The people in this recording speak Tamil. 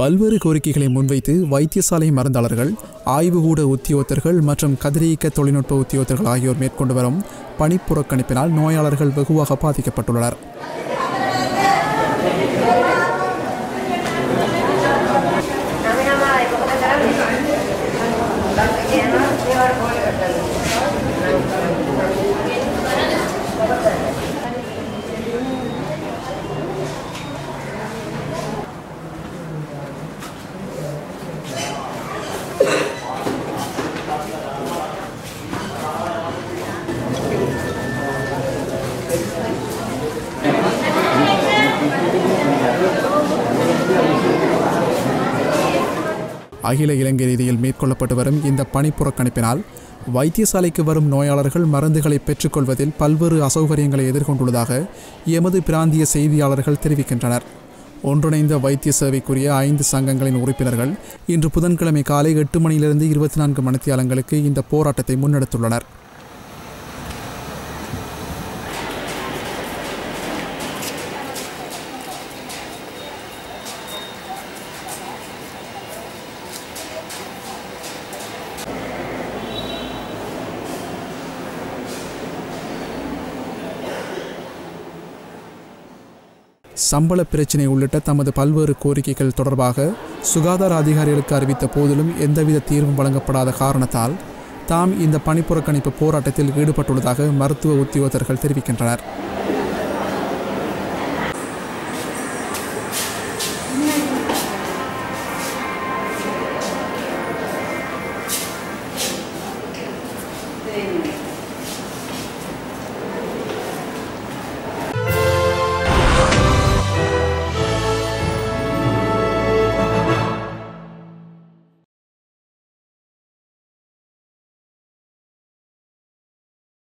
பல்வேறு கோரிக்கைகளை முன்வைத்து வைத்தியசாலை மருந்தாளர்கள் ஆய்வுகூட உத்தியோகத்தர்கள் மற்றும் கதிரியக்க தொழில்நுட்ப உத்தியோகத்தர்கள் ஆகியோர் மேற்கொண்டு வரும் பணிப்புறக்கணிப்பினால் நோயாளர்கள் வெகுவாக பாதிக்கப்பட்டுள்ளனர் அகில இலங்கை ரீதியில் மேற்கொள்ளப்பட்டு வரும் இந்த பணி புறக்கணிப்பினால் வைத்தியசாலைக்கு வரும் நோயாளர்கள் மருந்துகளை பெற்றுக்கொள்வதில் பல்வேறு அசௌகரியங்களை எதிர்கொண்டுள்ளதாக எமது பிராந்திய செய்தியாளர்கள் தெரிவிக்கின்றனர் ஒன்றிணைந்த வைத்திய சேவைக்குரிய ஐந்து சங்கங்களின் உறுப்பினர்கள் இன்று புதன்கிழமை காலை எட்டு மணியிலிருந்து இருபத்தி நான்கு மணித்தியாலங்களுக்கு இந்த போராட்டத்தை முன்னெடுத்துள்ளனர் சம்பள பிரச்சினை உள்ளிட்ட தமது பல்வேறு கோரிக்கைகள் தொடர்பாக சுகாதார அதிகாரிகளுக்கு அறிவித்த போதிலும் எந்தவித தீர்வும் வழங்கப்படாத காரணத்தால் தாம் இந்த பணிப்புறக்கணிப்பு போராட்டத்தில் ஈடுபட்டுள்ளதாக மருத்துவ உத்தியோகத்தர்கள் தெரிவிக்கின்றனர்